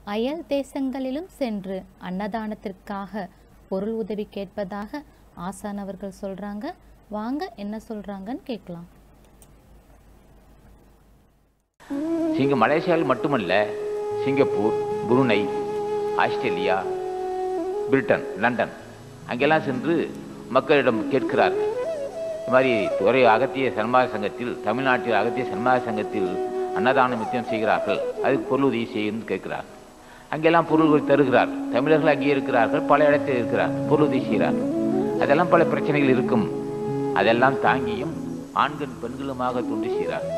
அயல் தேசங்களிலும் சென்று அன்னதானத்திற்காக பொருள் உதவி கேட்பதாக ஆசான் அவர்கள் சொல்றாங்க வாங்க என்ன சொல்றாங்கன்னு கேட்கலாம் சிங்க மலேசியாவில் மட்டுமல்ல Singapore Brunei Australia Britain London அங்கெல்லாம் சென்று மக்களிடம் கேட்கிறார்கள் இது மாதிரி துறை அகத்திய சன்மாத சங்கத்தில் தமிழ்நாட்டில் அகத்திய சன்மாத சங்கத்தில் அன்னதானம் நித்தியம் செய்கிறார்கள் அதுக்கு பொருள் உதவி செய்யணும்னு கேட்கிறார்கள் அங்கெல்லாம் பொருள்கள் தருகிறார்கள் தமிழர்கள் அங்கே இருக்கிறார்கள் பல இடத்தில் இருக்கிறார்கள் பொருள் உதவி செய்கிறார்கள் அதெல்லாம் பல பிரச்சனைகள் இருக்கும் அதெல்லாம் தாங்கியும் ஆண்கள் பெண்களுமாக தொண்டு செய்கிறார்கள்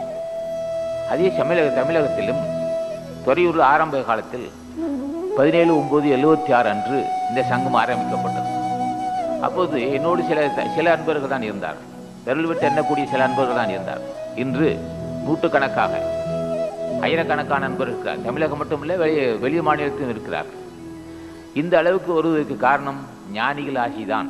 அதே தமிழக தமிழகத்திலும் துறையூர் ஆரம்ப காலத்தில் பதினேழு ஒன்பது எழுபத்தி ஆறு அன்று இந்த சங்கம் ஆரம்பிக்கப்பட்டது அப்போது என்னோடு சில சில அன்பர்கள் தான் இருந்தார்கள் விரல் விட்டு எண்ணக்கூடிய சில அன்பர்கள் தான் இருந்தார்கள் இன்று நூற்றுக்கணக்காக ஆயிரக்கணக்கான நண்பர்கள் இருக்கிறார் தமிழகம் மட்டுமில்லை வெளி வெளி மாநிலத்திலும் இருக்கிறார்கள் இந்த அளவுக்கு வருவதற்கு காரணம் ஞானிகள் ஆசிதான்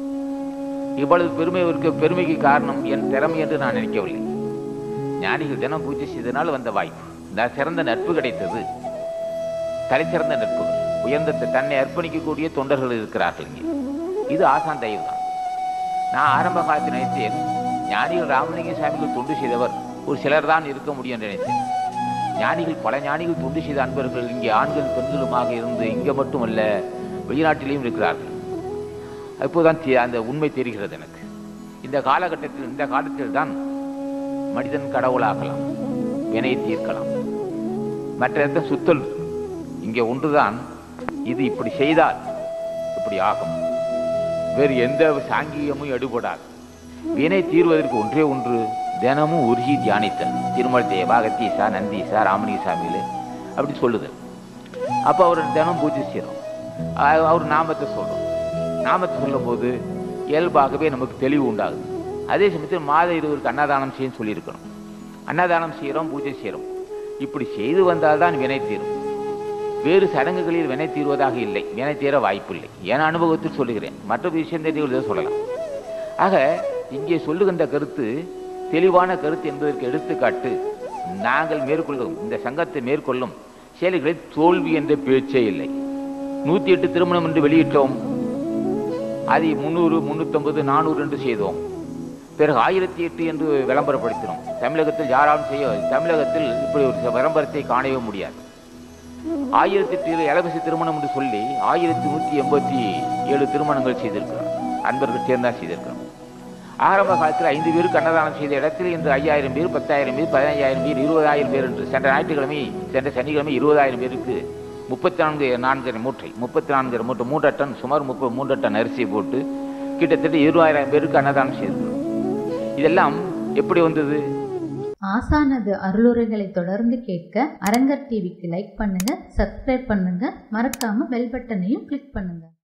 இவ்வளவு பெருமை இருக்க பெருமைக்கு காரணம் என் திறமை என்று நான் நினைக்கவில்லை ஞானிகள் தினம் பூஜை செய்தனால் வந்த வாய்ப்பு இந்த சிறந்த நட்பு கிடைத்தது தலைசிறந்த நட்பு உயர்ந்த தன்னை அர்ப்பணிக்கக்கூடிய தொண்டர்கள் இருக்கிறார்கள் இங்கே இது ஆசான் தயவு தான் நான் ஆரம்ப காலத்தில் நினைத்தேன் ஞானிகள் ராமலிங்க சாமிகள் தொண்டு செய்தவர் ஒரு சிலர் தான் இருக்க முடியும் என்று நினைத்தேன் ஞானிகள் பல ஞானிகள் தொண்டு செய்த அன்பர்கள் இங்கே ஆண்கள் பெண்களுமாக இருந்து இங்கே மட்டுமல்ல வெளிநாட்டிலேயும் இருக்கிறார்கள் அப்போதான் தெ- அந்த உண்மை தெரிகிறது எனக்கு இந்த காலகட்டத்தில் இந்த காலத்தில் தான் மனிதன் கடவுளாகலாம் வினை தீர்க்கலாம் மற்ற இடத்துல சுத்தல் இங்கே ஒன்றுதான் இது இப்படி செய்தால் இப்படி ஆகும் வேறு எந்த சாங்கியமும் எடுபடாது வினை தீர்வதற்கு ஒன்றே ஒன்று தினமும் உருகி தியானித்தல் திருமல் தேவா அகத்தீசா நந்தீசா ராமலிங்கசாமியில் அப்படி சொல்லுதல் அப்போ அவர் தினம் பூஜை செய்கிறோம் அ- அவர் நாமத்தை சொல்கிறோம் நாமத்தை சொல்லும்போது இயல்பாகவே நமக்கு தெளிவு உண்டாகுது அதே சமயத்தில் மாத இருவருக்கு அன்னதானம் செய்யன்னு சொல்லியிருக்கணும் அன்னதானம் செய்கிறோம் பூஜை செய்கிறோம் இப்படி செய்து வந்தால்தான் வினை தீரும் வேறு சடங்குகளில் வினை தீர்வதாக இல்லை வினை தீர வாய்ப்பில்லை என அனுபவத்தில் சொல்லுகிறேன் மற்ற விஷயம் தெரிஞ்சவர்கள் சொல்லலாம் ஆக இங்கே சொல்லுகின்ற கருத்து தெளிவான கருத்து என்பதற்கு எடுத்துக்காட்டு நாங்கள் மேற்கொள்ளும் இந்த சங்கத்தை மேற்கொள்ளும் செயல்களில் தோல்வி என்ற பேச்சே இல்லை நூற்றி எட்டு திருமணம் என்று வெளியிட்டோம் அதை முந்நூறு முந்நூற்றம்பது நானூறு என்று செய்தோம் பிறகு ஆயிரத்தி எட்டு என்று விளம்பரப்படுத்தினோம் தமிழகத்தில் யாராலும் செய்ய தமிழகத்தில் இப்படி ஒரு விளம்பரத்தை காணவே முடியாது ஆயிரத்தி எட்டு இலவச திருமணம் என்று சொல்லி ஆயிரத்தி நூற்றி எண்பத்தி ஏழு திருமணங்கள் செய்திருக்கிறோம் அன்பர்கள் சேர்ந்தா செய்திருக்கிறோம் ஆரம்ப காலத்தில் ஐந்து பேருக்கு அன்னதானம் செய்த இடத்தில் இன்று ஐயாயிரம் பேர் பத்தாயிரம் பேர் பதினைஞ்சாயிரம் பேர் இருபதாயிரம் பேர் என்று சென்ற ஞாயிற்றுக்கிழமை சென்ற சனிக்கிழமை இருபதாயிரம் பேருக்கு முப்பத்தி நான்கு நான்கரை மூட்டை முப்பத்தி நான்கு மூட்டை மூன்றரை டன் சுமார் முப்பது மூன்றரை டன் அரிசி போட்டு கிட்டத்தட்ட இருபதாயிரம் பேருக்கு அன்னதானம் செய்திருக்கிறோம் இதெல்லாம் எப்படி வந்தது ஆசானது அருளுரைகளை தொடர்ந்து கேட்க அரங்கர் டிவிக்கு லைக் பண்ணுங்க சப்ஸ்கிரைப் பண்ணுங்க மறக்காம பெல் பட்டனையும் கிளிக் பண்ணுங்க